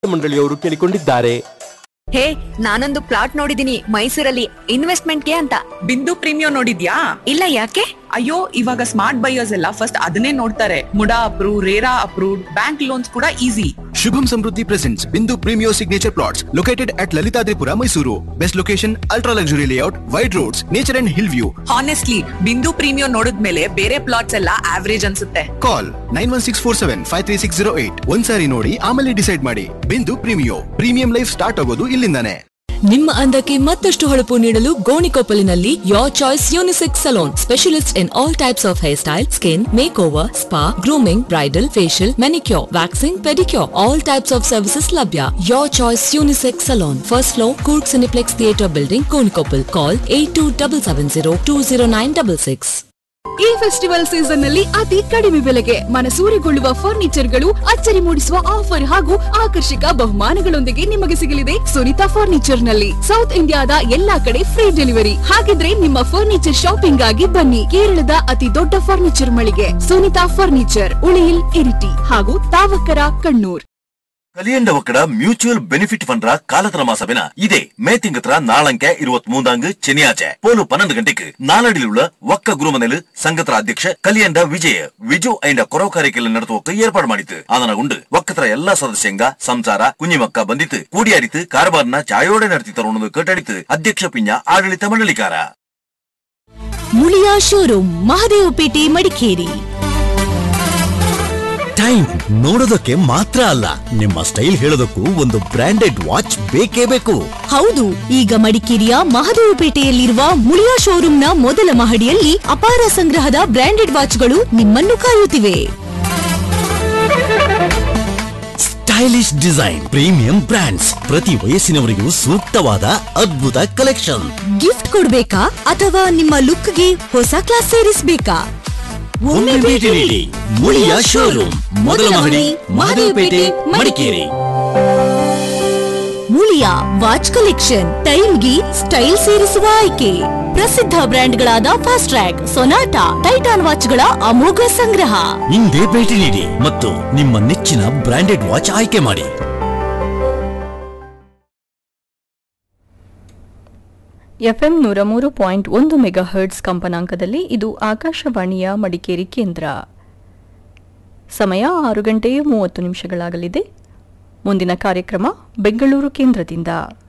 ಮಂಡಳಿಯವರು ಕೇಳಿಕೊಂಡಿದ್ದಾರೆ ಹೇ ನಾನೊಂದು ಪ್ಲಾಟ್ ನೋಡಿದೀನಿ ಮೈಸೂರಲ್ಲಿ ಇನ್ವೆಸ್ಟ್ಮೆಂಟ್ಗೆ ಅಂತ ಬಿಂದು ಪ್ರೀಮಿಯಂ ನೋಡಿದ್ಯಾ ಇಲ್ಲ ಯಾಕೆ ಅಯ್ಯೋ ಇವಾಗ ಸ್ಮಾರ್ಟ್ ಬೈಯರ್ಸ್ ಎಲ್ಲ ಫಸ್ಟ್ ಅದನ್ನೇ ನೋಡ್ತಾರೆ MUDA approve RERA approved bank loans ಕೂಡ easy Shubham Samruddhi presents Bindu Premio Signature Plots located at Lalitadripura, Mysuru. Best location, ultra luxury layout, wide roads, nature and hill view. Honestly Bindu premium ನೋಡಿದ್ಮೇಲೆ ಬೇರೆ plots ಎಲ್ಲ average ಅನ್ಸುತ್ತೆ Call 91647 ಒಂದ್ಸಾರಿ ನೋಡಿ ಆಮೇಲೆ decide ಮಾಡಿ ಬಿಂದು ಪ್ರೀಮಿಯೋ ಪ್ರೀಮಿಯಂ ಲೈಫ್ ಸ್ಟಾರ್ಟ್ ಆಗೋದು ಇಲ್ಲಿಂದಾನೆ ನಿಮ್ಮ ಅಂದಕ್ಕೆ ಮತ್ತಷ್ಟು ಹೊಳಪು ನೀಡಲು ಗೋಣಿಕೊಪ್ಪಲಿನಲ್ಲಿ your choice unisex salon specialist in all types of hair style skin make over spa grooming bridal facial manicure waxing pedicure all types of services ಲಭ್ಯ your choice unisex salon first floor ಕೂಡ್ cineplex theatre building Gonikoppal call eight two double seven zero two zero nine double six ಈ festival season ನಲ್ಲಿ ಅತಿ ಕಡಿಮೆ ಬೆಲೆಗೆ ಮನಸೂರೆಗೊಳ್ಳುವ ಫರ್ನಿಚರ್ಗಳು ಅಚ್ಚರಿ ಮೂಡಿಸುವ offer ಹಾಗೂ ಆಕರ್ಷಕ ಬಹುಮಾನಗಳೊಂದಿಗೆ ನಿಮಗೆ ಸಿಗಲಿದೆ ಸುನಿತಾ ಫರ್ನಿಚರ್ ನಲ್ಲಿ ಸೌತ್ ಇಂಡಿಯಾದ ಎಲ್ಲಾ ಕಡೆ ಫ್ರೀ ಡೆಲಿವರಿ ಹಾಗಿದ್ರೆ ನಿಮ್ಮ ಫರ್ನಿಚರ್ ಶಾಪಿಂಗ್ ಆಗಿ ಬನ್ನಿ ಕೇರಳದ ಅತಿ ದೊಡ್ಡ ಫರ್ನಿಚರ್ ಮಳಿಗೆ ಸುನಿತಾ ಫರ್ನಿಚರ್ ಉಳಿಯಿಲ್ ಇರಿಟಿ ಹಾಗೂ ತಾವಕರ ಕಣ್ಣೂರ್ ಕಲಿಯಂಡ ಒಕ್ಕಡ ಮ್ಯೂಚುವಲ್ ಬೆನಿಫಿಟ್ ಫಂಡ್ರ ಕಾಲತರ ಮಾಸವಿನ ಇದೆ மே திங்கத்திர நாளங்க இருபத்தி மூந்தாங்கு சென்னியாச்சே போலு பன்னெண்டு கண்டிக்கு நாளடியில் உள்ள ஒக்க குருமನೆಲು ಸಂಘತರ ಅಧ್ಯಕ್ಷ ಕಲಿಯಂಡ ವಿಜಯ ವಿಜು ಐಂಡ ಕೊರವ ಕಾರ್ಯಕ್ರಮ ನಡೆಸುವಕ್ಕೆ ಏರ್ಪಾಡು ಮಾಡಿತ್ತು ಅದನ ಉಂಡು ಒಕ್ಕತರ ಎಲ್ಲಾ ಸದಸ್ಯಂಗ ಸಂಸಾರ ಕುഞ്ഞിಮಕ್ಕ ಬಂದಿತ್ತು ಕೂಡಿಯಾಡಿತು ಕಾರಬಾರ್ನ ಚಾಯೋಡೆ ನಡೆತಿತ್ತು ಅನ್ನೋದು ಕೇಟಾಡಿತು ಅಧ್ಯಕ್ಷ ಪಿಂಜ ಆಡಳಿತ ಮಂಡಳಿಕಾರ ಮುಳಿಯ ಶೋರೂಮ್ ಮಹದೇವಪೇಟೆ ಮಡಿಕೇರಿ ಟೈಮ್ ನೋಡೋದಕ್ಕೆ ಮಾತ್ರ ಅಲ್ಲ ನಿಮ್ಮ ಸ್ಟೈಲ್ ಹೇಳೋದಕ್ಕೂ ಒಂದು ಬ್ರಾಂಡೆಡ್ ವಾಚ್ ಬೇಕೇ ಬೇಕು ಹೌದು ಈಗ ಮಡಿಕೇರಿಯ ಮಹದೇವಪೇಟೆಯಲ್ಲಿರುವ ಮುಳಿಯಾ ಶೋರೂಮ್ನ ಮೊದಲ ಮಹಡಿಯಲ್ಲಿ ಅಪಾರ ಸಂಗ್ರಹದ ಬ್ರಾಂಡೆಡ್ ವಾಚ್ಗಳು ನಿಮ್ಮನ್ನು ಕಾಯುತ್ತಿವೆ ಸ್ಟೈಲಿಶ್ ಡಿಸೈನ್ ಪ್ರೀಮಿಯಂ ಬ್ರಾಂಡ್ಸ್ ಪ್ರತಿ ವಯಸ್ಸಿನವರಿಗೂ ಸೂಕ್ತವಾದ ಅದ್ಭುತ ಕಲೆಕ್ಷನ್ ಗಿಫ್ಟ್ ಕೊಡ್ಬೇಕಾ ಅಥವಾ ನಿಮ್ಮ ಲುಕ್ಗೆ ಹೊಸ ಕ್ಲಾಸ್ ಸೇರಿಸಬೇಕಾ ಒಮ್ಮೆ ಭೇಟಿ ನೀಡಿ ಮುಳಿಯ ಶೋರೂಮ್ ಮೊದಲ ಮಹಡಿ ಮಹದೇವಪೇಟೆ ಮಡಿಕೇರಿ ಮುಳಿಯ ವಾಚ್ ಕಲೆಕ್ಷನ್ ಟೈಮ್ಗೆ ಸ್ಟೈಲ್ ಸೇರಿಸುವ ಆಯ್ಕೆ ಪ್ರಸಿದ್ಧ ಬ್ರ್ಯಾಂಡ್ಗಳಾದ ಫಾಸ್ಟ್ ಟ್ರ್ಯಾಕ್ ಸೊನಾಟಾ ಟೈಟಾನ್ ವಾಚ್ಗಳ ಅಮೋಘ ಸಂಗ್ರಹ ಹಿಂದೆ ಭೇಟಿ ನೀಡಿ ಮತ್ತು ನಿಮ್ಮ ನೆಚ್ಚಿನ ಬ್ರಾಂಡೆಡ್ ವಾಚ್ ಆಯ್ಕೆ ಮಾಡಿ ಎಫ್ಎಂ ನೂರ ಮೂರು ಪಾಯಿಂಟ್ ಒಂದು ಮೆಗಾ ಹರ್ಟ್ಸ್ ಕಂಪನಾಂಕದಲ್ಲಿ ಇದು ಆಕಾಶವಾಣಿಯ ಮಡಿಕೇರಿ ಕೇಂದ್ರ ಸಮಯ ಆರು ಗಂಟೆ ಮೂವತ್ತು ನಿಮಿಷಗಳಾಗಲಿದೆ ಮುಂದಿನ ಕಾರ್ಯಕ್ರಮ ಬೆಂಗಳೂರು ಕೇಂದ್ರದಿಂದ